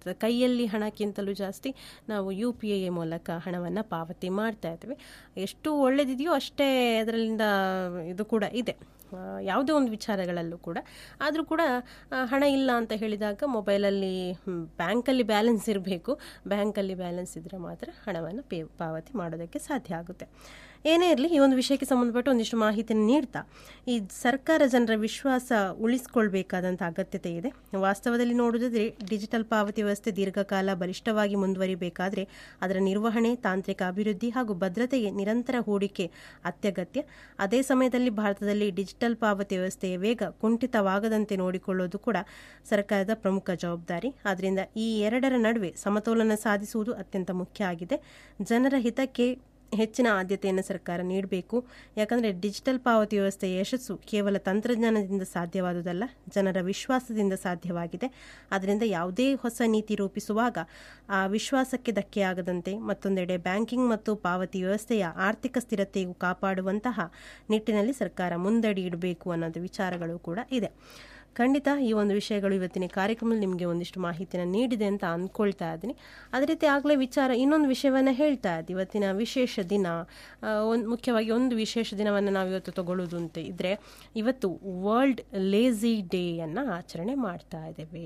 ಮಾಡುವಂಥದ್ದು ಕೈಯಲ್ಲಿ ಹಣಕ್ಕಿಂತಲೂ ಜಾಸ್ತಿ ನಾವು ಯು ಪಿ ಐ ಮೂಲಕ ಹಣವನ್ನು ಪಾವತಿ ಮಾಡ್ತಾ ಇದ್ದೀವಿ ಎಷ್ಟು ಒಳ್ಳೆದಿದೆಯೋ ಅಷ್ಟೇ ಅದರಿಂದ ಇದು ಕೂಡ ಇದೆ ಆ, ಯಾವುದೇ ಒಂದು ವಿಚಾರಗಳಲ್ಲೂ ಕೂಡ ಆದರೂ ಕೂಡ ಆ, ಹಣ ಇಲ್ಲ ಅಂತ ಹೇಳಿದಾಗ ಮೊಬೈಲಲ್ಲಿ ಹ್ಮ್, ಬ್ಯಾಂಕಲ್ಲಿ ಬ್ಯಾಲೆನ್ಸ್ ಇರಬೇಕು ಬ್ಯಾಂಕಲ್ಲಿ ಬ್ಯಾಲೆನ್ಸ್ ಇದ್ದರೆ ಮಾತ್ರ ಹಣವನ್ನು ಪೇ ಪಾವತಿ ಮಾಡೋದಕ್ಕೆ ಸಾಧ್ಯ ಆಗುತ್ತೆ ಏನೇ ಇರಲಿ ಈ ಒಂದು ವಿಷಯಕ್ಕೆ ಸಂಬಂಧಪಟ್ಟ ಒಂದಿಷ್ಟು ಮಾಹಿತಿಯನ್ನು ನೀಡ್ತಾ ಈ ಸರ್ಕಾರ ಜನರ ವಿಶ್ವಾಸ ಉಳಿಸ್ಕೊಳ್ಬೇಕಾದಂಥ ಅಗತ್ಯತೆ ಇದೆ ವಾಸ್ತವದಲ್ಲಿ ನೋಡುವುದಾದ್ರೆ ಡಿಜಿಟಲ್ ಪಾವತಿ ವ್ಯವಸ್ಥೆ ದೀರ್ಘಕಾಲ ಬಲಿಷ್ಠವಾಗಿ ಮುಂದುವರಿಬೇಕಾದ್ರೆ ಅದರ ನಿರ್ವಹಣೆ ತಾಂತ್ರಿಕ ಅಭಿವೃದ್ಧಿ ಹಾಗೂ ಭದ್ರತೆಗೆ ನಿರಂತರ ಹೂಡಿಕೆ ಅತ್ಯಗತ್ಯ ಅದೇ ಸಮಯದಲ್ಲಿ ಭಾರತದಲ್ಲಿ ಡಿಜಿಟಲ್ ಪಾವತಿ ವ್ಯವಸ್ಥೆಯ ವೇಗ ಕುಂಠಿತವಾಗದಂತೆ ನೋಡಿಕೊಳ್ಳುವುದು ಕೂಡ ಸರ್ಕಾರದ ಪ್ರಮುಖ ಜವಾಬ್ದಾರಿ ಆದ್ದರಿಂದ ಈ ಎರಡರ ನಡುವೆ ಸಮತೋಲನ ಸಾಧಿಸುವುದು ಅತ್ಯಂತ ಮುಖ್ಯ ಆಗಿದೆ ಜನರ ಹಿತಕ್ಕೆ ಹೆಚ್ಚಿನ ಆದ್ಯತೆಯನ್ನು ಸರ್ಕಾರ ನೀಡಬೇಕು ಯಾಕಂದರೆ ಡಿಜಿಟಲ್ ಪಾವತಿ ವ್ಯವಸ್ಥೆಯ ಯಶಸ್ಸು ಕೇವಲ ತಂತ್ರಜ್ಞಾನದಿಂದ ಸಾಧ್ಯವಾದುದಲ್ಲ ಜನರ ವಿಶ್ವಾಸದಿಂದ ಸಾಧ್ಯವಾಗಿದೆ ಅದರಿಂದ ಯಾವುದೇ ಹೊಸ ನೀತಿ ರೂಪಿಸುವಾಗ ಆ ವಿಶ್ವಾಸಕ್ಕೆ ಧಕ್ಕೆಯಾಗದಂತೆ ಮತ್ತೊಂದೆಡೆ ಬ್ಯಾಂಕಿಂಗ್ ಮತ್ತು ಪಾವತಿ ವ್ಯವಸ್ಥೆಯ ಆರ್ಥಿಕ ಸ್ಥಿರತೆಯು ಕಾಪಾಡುವಂತಹ ನಿಟ್ಟಿನಲ್ಲಿ ಸರ್ಕಾರ ಮುಂದಡಿ ಇಡಬೇಕು ಅನ್ನೋದು ವಿಚಾರಗಳು ಕೂಡ ಇದೆ ಖಂಡಿತ ಈ ಒಂದು ವಿಷಯಗಳು ಇವತ್ತಿನ ಕಾರ್ಯಕ್ರಮದಲ್ಲಿ ನಿಮಗೆ ಒಂದಿಷ್ಟು ಮಾಹಿತಿನ ನೀಡಿದೆ ಅಂತ ಅಂದ್ಕೊಳ್ತಾ ಇದ್ದೀನಿ ಅದೇ ರೀತಿ ಆಗಲೇ ವಿಚಾರ ಇನ್ನೊಂದು ವಿಷಯವನ್ನು ಹೇಳ್ತಾ ಇದ್ದೆ ಇವತ್ತಿನ ವಿಶೇಷ ದಿನ ಒಂದು ಮುಖ್ಯವಾಗಿ ಒಂದು ವಿಶೇಷ ದಿನವನ್ನು ನಾವು ಇವತ್ತು ತಗೊಳ್ಳೋದು ಅಂತ ಇದ್ದರೆ ಇವತ್ತು ವರ್ಲ್ಡ್ ಲೇಝಿ ಡೇಯನ್ನು ಆಚರಣೆ ಮಾಡ್ತಾ ಇದ್ದೇವೆ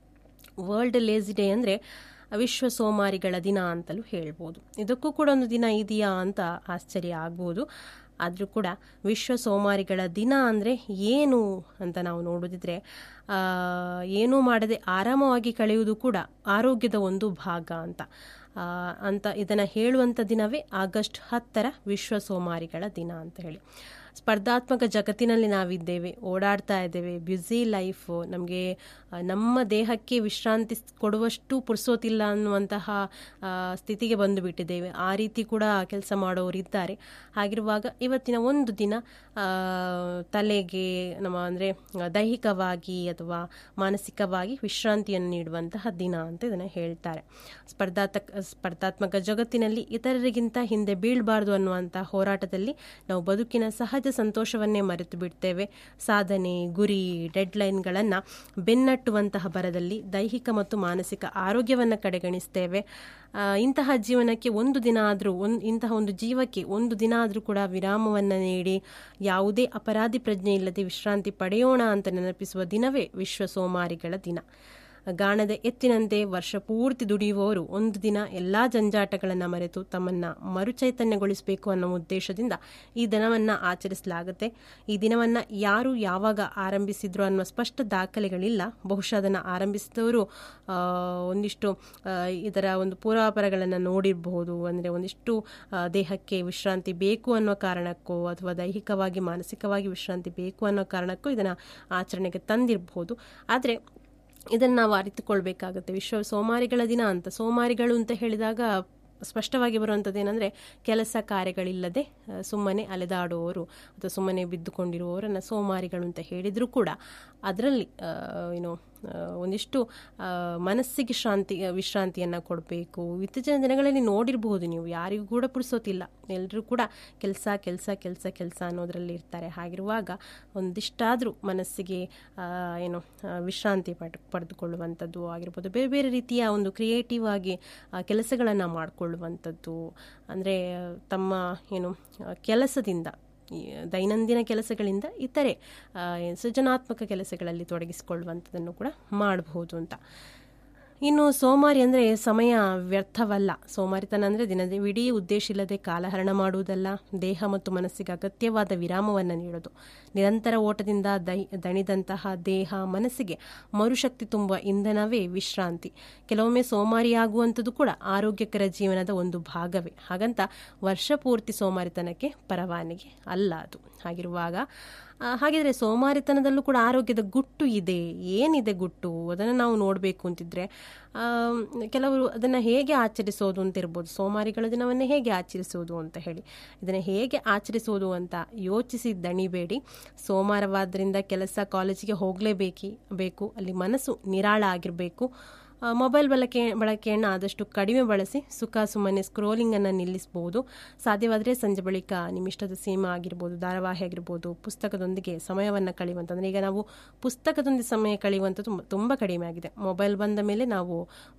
ವರ್ಲ್ಡ್ ಲೇಝಿ ಡೇ ಅಂದರೆ ವಿಶ್ವ ಸೋಮಾರಿಗಳ ದಿನ ಅಂತಲೂ ಹೇಳ್ಬೋದು ಇದಕ್ಕೂ ಕೂಡ ಒಂದು ದಿನ ಇದೆಯಾ ಅಂತ ಆಶ್ಚರ್ಯ ಆಗ್ಬೋದು ಆದರೂ ಕೂಡ ವಿಶ್ವ ಸೋಮಾರಿಗಳ ದಿನ ಅಂದರೆ ಏನು ಅಂತ ನಾವು ನೋಡೋದಿದ್ರೆ ಆ, ಏನೂ ಮಾಡದೆ ಆರಾಮವಾಗಿ ಕಳೆಯುವುದು ಕೂಡ ಆರೋಗ್ಯದ ಒಂದು ಭಾಗ ಅಂತ ಆ, ಅಂತ ಇದನ್ನು ಹೇಳುವಂಥ ದಿನವೇ ಆಗಸ್ಟ್ ಹತ್ತರ ವಿಶ್ವ ಸೋಮಾರಿಗಳ ದಿನ ಅಂತ ಹೇಳಿ ಸ್ಪರ್ಧಾತ್ಮಕ ಜಗತ್ತಿನಲ್ಲಿ ನಾವಿದ್ದೇವೆ ಓಡಾಡ್ತಾ ಇದ್ದೇವೆ ಬ್ಯುಸಿ ಲೈಫು ನಮಗೆ ನಮ್ಮ ದೇಹಕ್ಕೆ ವಿಶ್ರಾಂತಿ ಸ್- ಕೊಡುವಷ್ಟು ಪುರ್ಸೋತಿಲ್ಲ ಅನ್ನುವಂತಹ ಆ, ಸ್ಥಿತಿಗೆ ಬಂದು ಬಿಟ್ಟಿದ್ದೇವೆ ಆ ರೀತಿ ಕೂಡ ಕೆಲಸ ಮಾಡೋರಿದ್ದಾರೆ ಹಾಗಿರುವಾಗ ಇವತ್ತಿನ ಒಂದು ದಿನ ಆ, ತಲೆಗೆ ನಮ್ಮ ಅಂದರೆ ದೈಹಿಕವಾಗಿ ಅಥವಾ ಮಾನಸಿಕವಾಗಿ ವಿಶ್ರಾಂತಿಯನ್ನು ನೀಡುವಂತಹ ದಿನ ಅಂತ ಇದನ್ನು ಹೇಳ್ತಾರೆ ಸ್ಪರ್ಧಾತ್ಮಕ ಸ್ಪರ್ಧಾತ್ಮಕ ಜಗತ್ತಿನಲ್ಲಿ ಇತರರಿಗಿಂತ ಹಿಂದೆ ಬೀಳಬಾರ್ದು ಅನ್ನುವಂಥ ಹೋರಾಟದಲ್ಲಿ ನಾವು ಬದುಕಿನ ಸಹಜ ಸಂತೋಷವನ್ನೇ ಮರೆತು ಬಿಡ್ತೇವೆ ಸಾಧನೆ ಗುರಿ ಡೆಡ್ಲೈನ್ಗಳನ್ನು ಬೆನ್ನಟ್ಟುವಂತಹ ಬರದಲ್ಲಿ ದೈಹಿಕ ಮತ್ತು ಮಾನಸಿಕ ಆರೋಗ್ಯವನ್ನು ಕಡೆಗಣಿಸ್ತೇವೆ ಆ, ಇಂತಹ ಜೀವನಕ್ಕೆ ಒಂದು ದಿನ ಆದರೂ ಒಂದು ಇಂತಹ ಒಂದು ಜೀವಕ್ಕೆ ಒಂದು ದಿನ ಆದರೂ ಕೂಡ ವಿರಾಮವನ್ನು ನೀಡಿ ಯಾವುದೇ ಅಪರಾಧಿ ಪ್ರಜ್ಞೆ ಇಲ್ಲದೆ ವಿಶ್ರಾಂತಿ ಪಡೆಯೋಣ ಅಂತ ನೆನಪಿಸುವ ದಿನವೇ ವಿಶ್ವ ಸೋಮಾರಿಗಳ ದಿನ ಗಾಣದ ಎತ್ತಿನಂತೆ ವರ್ಷ ಪೂರ್ತಿ ದುಡಿಯುವವರು ಒಂದು ದಿನ ಎಲ್ಲ ಜಂಜಾಟಗಳನ್ನು ಮರೆತು ತಮ್ಮನ್ನು ಮರುಚೈತನ್ಯಗೊಳಿಸಬೇಕು ಅನ್ನೋ ಉದ್ದೇಶದಿಂದ ಈ ದಿನವನ್ನು ಆಚರಿಸಲಾಗುತ್ತೆ ಈ ದಿನವನ್ನು ಯಾರು ಯಾವಾಗ ಆರಂಭಿಸಿದ್ರು ಅನ್ನೋ ಸ್ಪಷ್ಟ ದಾಖಲೆಗಳಿಲ್ಲ ಬಹುಶಃ ಅದನ್ನು ಆರಂಭಿಸಿದವರು ಆ, ಒಂದಿಷ್ಟು ಆ, ಇದರ ಒಂದು ಪೂರ್ವಾಪರಗಳನ್ನು ನೋಡಿರಬಹುದು ಅಂದರೆ ಒಂದಿಷ್ಟು ಆ, ದೇಹಕ್ಕೆ ವಿಶ್ರಾಂತಿ ಬೇಕು ಅನ್ನೋ ಕಾರಣಕ್ಕೋ ಅಥವಾ ದೈಹಿಕವಾಗಿ ಮಾನಸಿಕವಾಗಿ ವಿಶ್ರಾಂತಿ ಬೇಕು ಅನ್ನೋ ಕಾರಣಕ್ಕೂ ಇದನ್ನು ಆಚರಣೆಗೆ ತಂದಿರಬಹುದು ಆದರೆ ಇದನ್ನು ನಾವು ಅರಿತುಕೊಳ್ಬೇಕಾಗುತ್ತೆ ವಿಶ್ವ ಸೋಮಾರಿಗಳ ದಿನ ಅಂತ ಸೋಮಾರಿಗಳು ಅಂತ ಹೇಳಿದಾಗ ಸ್ಪಷ್ಟವಾಗಿ ಬರುವಂಥದ್ದು ಏನಂದರೆ ಕೆಲಸ ಕಾರ್ಯಗಳಿಲ್ಲದೆ ಸುಮ್ಮನೆ ಅಲೆದಾಡುವವರು ಅಥವಾ ಸುಮ್ಮನೆ ಬಿದ್ದುಕೊಂಡಿರುವವರನ್ನು ಸೋಮಾರಿಗಳು ಅಂತ ಹೇಳಿದರೂ ಕೂಡ ಅದರಲ್ಲಿ ಏನು ಆ, ಒಂದಿಷ್ಟು ಆ, ಮನಸ್ಸಿಗೆ ಶಾಂತಿ ವಿಶ್ರಾಂತಿಯನ್ನು ಕೊಡಬೇಕು ಇತ್ತೀಚಿನ ದಿನಗಳಲ್ಲಿ ನೋಡಿರಬಹುದು ನೀವು ಯಾರಿಗೂ ಕೂಡ ಪುರ್ಸೋತಿಲ್ಲ ಎಲ್ಲರೂ ಕೂಡ ಕೆಲಸ ಕೆಲಸ ಕೆಲಸ ಕೆಲಸ ಅನ್ನೋದರಲ್ಲಿ ಇರ್ತಾರೆ ಹಾಗಿರುವಾಗ ಒಂದಿಷ್ಟಾದರೂ ಮನಸ್ಸಿಗೆ ಆ, ಏನು ಆ, ವಿಶ್ರಾಂತಿ ಪಡ್ ಪಡೆದುಕೊಳ್ಳುವಂಥದ್ದು ಆಗಿರ್ಬೋದು ಬೇರೆ ಬೇರೆ ರೀತಿಯ ಒಂದು ಕ್ರಿಯೇಟಿವ್ ಆಗಿ ಕೆಲಸಗಳನ್ನು ಮಾಡಿಕೊಳ್ಳುವಂಥದ್ದು ಅಂದರೆ ತಮ್ಮ ಏನು ಆ, ಕೆಲಸದಿಂದ ಈ ದೈನಂದಿನ ಕೆಲಸಗಳಿಂದ ಇತರೆ ಆ, ಸೃಜನಾತ್ಮಕ ಕೆಲಸಗಳಲ್ಲಿ ತೊಡಗಿಸಿಕೊಳ್ಳುವಂಥದ್ದನ್ನು ಕೂಡ ಮಾಡಬಹುದು ಅಂತ ಇನ್ನು ಸೋಮಾರಿ ಅಂದರೆ ಸಮಯ ವ್ಯರ್ಥವಲ್ಲ ಸೋಮಾರಿತನ ಅಂದರೆ ದಿನವಿಡೀ ಉದ್ದೇಶ ಇಲ್ಲದೆ ಕಾಲಹರಣ ಮಾಡುವುದಲ್ಲ ದೇಹ ಮತ್ತು ಮನಸ್ಸಿಗೆ ಅಗತ್ಯವಾದ ವಿರಾಮವನ್ನು ನೀಡೋದು ನಿರಂತರ ಓಟದಿಂದ ದೈ ದಣಿದಂತಹ ದೇಹ ಮನಸ್ಸಿಗೆ ಮರುಶಕ್ತಿ ತುಂಬುವ ಇಂಧನವೇ ವಿಶ್ರಾಂತಿ ಕೆಲವೊಮ್ಮೆ ಸೋಮಾರಿಯಾಗುವಂಥದ್ದು ಕೂಡ ಆರೋಗ್ಯಕರ ಜೀವನದ ಒಂದು ಭಾಗವೇ ಹಾಗಂತ ವರ್ಷ ಪೂರ್ತಿ ಸೋಮಾರಿತನಕ್ಕೆ ಪರವಾನಗಿ ಅಲ್ಲ ಅದು ಹಾಗಿರುವಾಗ ಆ, ಹಾಗಿದ್ರೆ ಸೋಮಾರಿತನದಲ್ಲೂ ಕೂಡ ಆರೋಗ್ಯದ ಗುಟ್ಟು ಇದೆ ಏನಿದೆ ಗುಟ್ಟು ಅದನ್ನು ನಾವು ನೋಡಬೇಕು ಅಂತಿದ್ರೆ ಆಮ್, ಕೆಲವರು ಅದನ್ನು ಹೇಗೆ ಆಚರಿಸೋದು ಅಂತ ಇರ್ಬೋದು ಸೋಮಾರಿಗಳ ದಿನವನ್ನೇ ಹೇಗೆ ಆಚರಿಸೋದು ಅಂತ ಹೇಳಿ ಇದನ್ನು ಹೇಗೆ ಆಚರಿಸೋದು ಅಂತ ಯೋಚಿಸಿ ದಣಿಬೇಡಿ ಸೋಮವಾರವಾದ್ದರಿಂದ ಕೆಲಸ ಕಾಲೇಜಿಗೆ ಹೋಗಲೇಬೇಕಿ ಬೇಕು ಅಲ್ಲಿ ಮನಸ್ಸು ನಿರಾಳ ಆಗಿರಬೇಕು ಆ, ಮೊಬೈಲ್ ಬಳಕೆ ಬಳಕೆಯನ್ನು ಆದಷ್ಟು ಕಡಿಮೆ ಬಳಸಿ ಸುಖ ಸುಮ್ಮನೆ ಸ್ಕ್ರೋಲಿಂಗನ್ನು ನಿಲ್ಲಿಸಬಹುದು ಸಾಧ್ಯವಾದರೆ ಸಂಜೆ ಬಳಿಕ ನಿಮ್ಮಿಷ್ಟದ ಸಿನಿಮಾ ಆಗಿರ್ಬೋದು ಧಾರಾವಾಹಿ ಆಗಿರ್ಬೋದು ಪುಸ್ತಕದೊಂದಿಗೆ ಸಮಯವನ್ನು ಕಳೆಯುವಂಥದ್ದು ಈಗ ನಾವು ಪುಸ್ತಕದೊಂದಿಗೆ ಸಮಯ ಕಳೆಯುವಂಥದ್ದು ತುಂಬ ಕಡಿಮೆ ಆಗಿದೆ ಮೊಬೈಲ್ ಬಂದ ಮೇಲೆ ನಾವು